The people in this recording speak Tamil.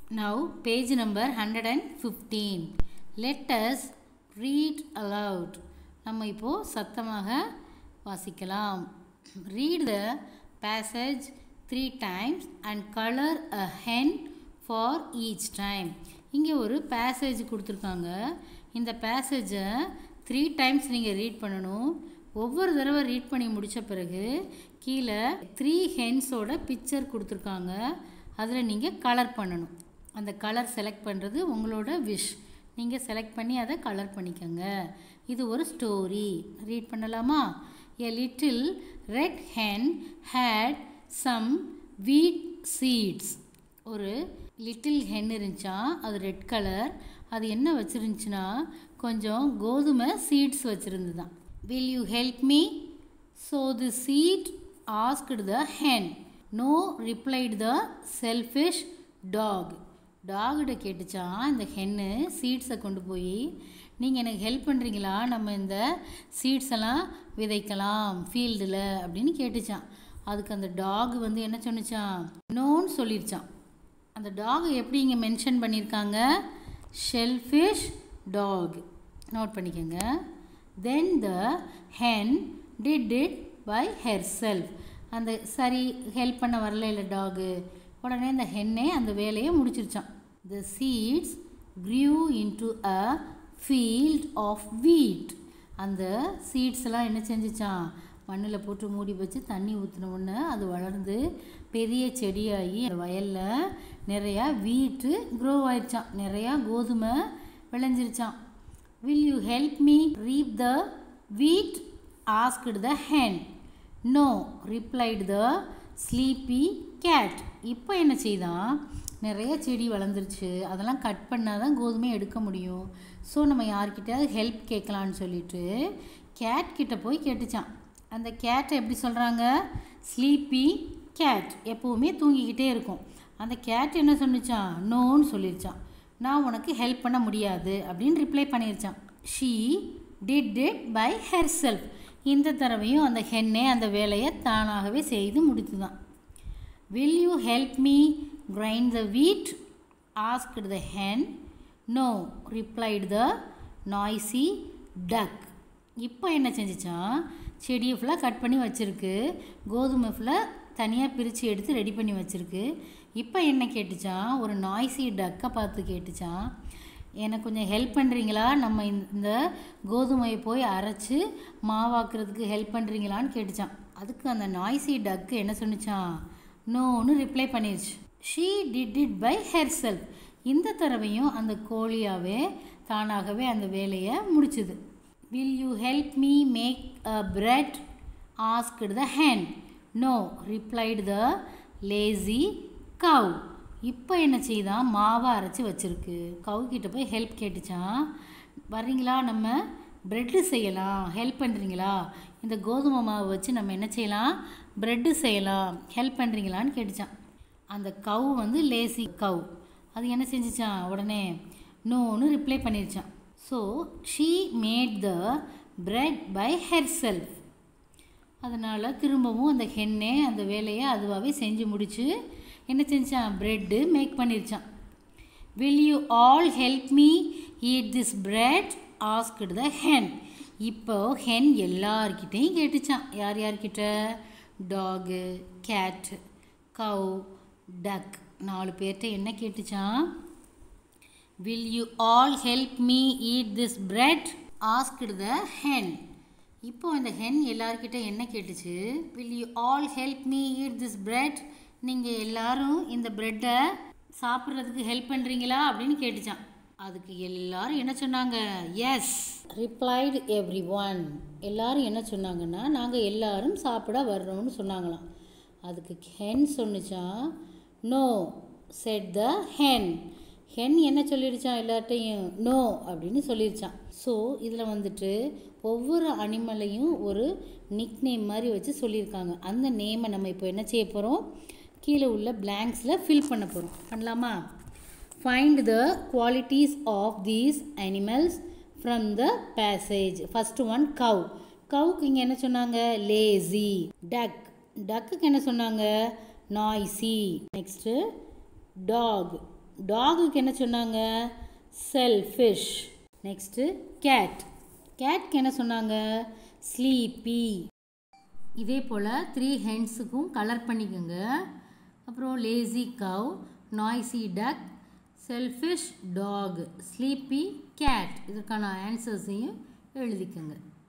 Now, page number 115. Let us read aloud. நம்ம இப்போ சத்தமாக வாசிக்கலாம் read the passage three times and color a hen for each time இங்கே ஒரு பேசேஜ் கொடுத்துருக்காங்க இந்த பேசேஜை த்ரீ டைம்ஸ் நீங்கள் ரீட் பண்ணணும் ஒவ்வொரு தடவை ரீட் பண்ணி முடித்த பிறகு கீழே த்ரீ ஹென்ஸோட பிக்சர் கொடுத்துருக்காங்க அதில் நீங்கள் கலர் பண்ணணும் அந்த கலர் செலக்ட் பண்ணுறது உங்களோட விஷ் நீங்கள் செலக்ட் பண்ணி அதை கலர் பண்ணிக்கோங்க இது ஒரு ஸ்டோரி ரீட் பண்ணலாமா a little red hen had some wheat seeds ஒரு லிட்டில் ஹென் இருந்துச்சா அது ரெட் கலர் அது என்ன வச்சுருந்துச்சுன்னா கொஞ்சம் கோதுமை சீட்ஸ் வச்சுருந்துதான் will you help me sow the seed asked the hen no replied the selfish dog டாகிட்ட கேட்டுச்சான் இந்த ஹென்னு சீட்ஸை கொண்டு போய் நீங்கள் எனக்கு ஹெல்ப் பண்ணுறீங்களா நம்ம இந்த சீட்ஸ் எல்லாம் விதைக்கலாம் ஃபீல்டில் அப்படின்னு கேட்டுச்சான் அதுக்கு அந்த டாக் வந்து என்ன சொன்னிச்சான் நோன்னு சொல்லிருச்சான் அந்த டாக் எப்படி இங்கே மென்ஷன் பண்ணியிருக்காங்க ஷெல்ஃபிஷ் டாக் நோட் பண்ணிக்கோங்க then the hen did it by herself அந்த சரி ஹெல்ப் பண்ண வரல இல்லை டாகு உடனே அந்த ஹென்னே அந்த வேலையை முடிச்சிருச்சான் the seeds grew into a field of wheat அந்த சீட்ஸ் எல்லாம் என்ன செஞ்சிச்சான் மண்ணில் போட்டு மூடி வச்சு தண்ணி ஊற்றின உடனே அது வளர்ந்து பெரிய செடியாகி அந்த வயலில் நிறையா வீட்டு க்ரோ ஆயிடுச்சான் நிறையா கோதுமை விளைஞ்சிருச்சான் will you help me reap the wheat asked the hen no replied the sleepy cat இப்போ என்ன செய்தான் நிறைய செடி வளர்ந்துருச்சு அதெல்லாம் கட் பண்ணால் தான் கோதுமை எடுக்க முடியும் ஸோ நம்ம யார்கிட்டயாவது ஹெல்ப் கேட்கலான்னு சொல்லிட்டு கேட் கிட்ட போய் கேட்டுச்சான் அந்த கேட்டை எப்படி சொல்கிறாங்க ஸ்லீப்பி கேட் எப்போவுமே தூங்கிக்கிட்டே இருக்கும் அந்த கேட் என்ன சொன்னிச்சான் நோன்னு சொல்லிருச்சான் நான் உனக்கு ஹெல்ப் பண்ண முடியாது அப்படின்னு ரிப்ளை பண்ணிருச்சான் she did it by herself இந்த தடவையும் அந்த ஹென்னே அந்த வேலையை தானாகவே செய்து முடித்துதான் will you help me grind the wheat asked the hen no replied the noisy duck இப்போ என்ன செஞ்சிச்சான் செடியை ஃபுல்லாக கட் பண்ணி வச்சுருக்கு கோதுமை ஃபுல்லாக தனியாக பிரித்து எடுத்து ரெடி பண்ணி வச்சுருக்கு இப்போ என்ன கேட்டுச்சான் ஒரு நாய்ஸி டக்கை பார்த்து கேட்டுச்சான் எனக்கு கொஞ்சம் ஹெல்ப் பண்ணுறீங்களா நம்ம இந்த கோதுமையை போய் அரைச்சி மாவாக்குறதுக்கு ஹெல்ப் பண்ணுறீங்களான்னு கேட்டுச்சான் அதுக்கு அந்த நாய்ஸி டக்கு என்ன சொன்னிச்சான் நோன்னு ரிப்ளை பண்ணிருச்சு she did it by herself இந்த தடவையும் அந்த கோழியாவே தானாகவே அந்த வேலையை முடிச்சுது will you help me make a bread asked the hen no replied the lazy cow இப்போ என்ன செய்தான் மாவை அரைச்சி வச்சுருக்கு கவுக்கிட்ட போய் ஹெல்ப் கேட்டுச்சான் வர்றீங்களா நம்ம ப்ரெட்டு செய்யலாம் ஹெல்ப் பண்ணுறீங்களா இந்த கோதுமை மாவை வச்சு நம்ம என்ன செய்யலாம் ப்ரெட்டு செய்யலாம் ஹெல்ப் பண்ணுறீங்களான்னு கேட்டுச்சான் அந்த கவ் வந்து லேசி கவ் அது என்ன செஞ்சிச்சான் உடனே நோன்னு ரிப்ளை பண்ணிருச்சான் so she made the bread by herself அதனால் திரும்பவும் அந்த ஹென்னே அந்த வேலையை அதுவாகவே செஞ்சு முடிச்சு என்ன செஞ்சான் ப்ரெட்டு மேக் பண்ணிருச்சான் will you all help me eat this bread asked the hen இப்போ ஹென் எல்லார்கிட்டையும் கேட்டுச்சான் யார் யார்கிட்ட டாகு கேட் கவ் டக் நாலு பேர்கிட்ட என்ன கேட்டுச்சான் will you all help me eat this bread asked the hen இப்போ இந்த ஹென் எல்லார்கிட்ட என்ன கேட்டுச்சு will you all help me eat this bread நீங்கள் எல்லாரும் இந்த ப்ரெட்டை சாப்பிட்றதுக்கு ஹெல்ப் பண்ணுறீங்களா அப்படின்னு கேட்டுச்சான் அதுக்கு எல்லாரும் என்ன சொன்னாங்க எஸ் ரிப்ளைடு எவ்ரி ஒன் எல்லாரும் என்ன சொன்னாங்கன்னா நாங்கள் எல்லாரும் சாப்பிட வர்றோம்னு சொன்னாங்களாம் அதுக்கு ஹென் சொன்னிச்சான் no said the hen hen என்ன சொல்லிடுச்சான் எல்லார்ட்டையும் நோ அப்படின்னு சொல்லிடுச்சான் ஸோ இதில் வந்துட்டு ஒவ்வொரு அனிமலையும் ஒரு நிக் நேம் மாதிரி வச்சு சொல்லியிருக்காங்க அந்த நேமை நம்ம இப்போ என்ன செய்ய போகிறோம் கீழே உள்ள பிளாங்க்ஸில் ஃபில் பண்ண போகிறோம் பண்ணலாமா find the qualities of these animals from the passage first one cow கவுக்கு இங்கே என்ன சொன்னாங்க லேசி டக் டக்குக்கு என்ன சொன்னாங்க நாய்ஸி நெக்ஸ்ட்டு டாக் டாகுக்கு என்ன சொன்னாங்க செல்ஃபிஷ் நெக்ஸ்ட்டு கேட் கேட்க்கு என்ன சொன்னாங்க ஸ்லீப்பி இதே போல் த்ரீ ஹென்ஸுக்கும் கலர் பண்ணிக்கோங்க அப்புறம் lazy cow noisy duck selfish dog sleepy cat இதற்கான ஆன்சர்ஸையும் எழுதிக்கோங்க